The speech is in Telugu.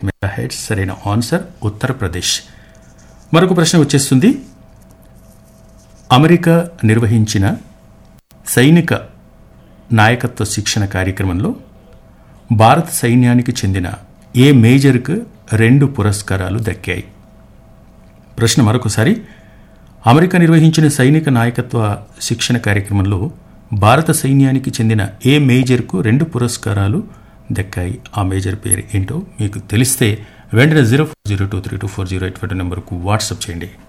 మెగా హెడ్స్ సరైన ఆన్సర్ ఉత్తరప్రదేశ్ మరొక ప్రశ్న వచ్చేస్తుంది అమెరికా నిర్వహించిన సైనిక నాయకత్వ శిక్షణ కార్యక్రమంలో భారత సైన్యానికి చెందిన ఏ మేజర్కు రెండు పురస్కారాలు దక్కాయి ప్రశ్న మరొకసారి అమెరికా నిర్వహించిన సైనిక నాయకత్వ శిక్షణ కార్యక్రమంలో భారత సైన్యానికి చెందిన ఏ మేజర్కు రెండు పురస్కారాలు దక్కాయి ఆ మేజర్ పేరు ఏంటో మీకు తెలిస్తే వెంటనే zero four zero two three two four zero eight five నెంబర్కు వాట్సాప్ చేయండి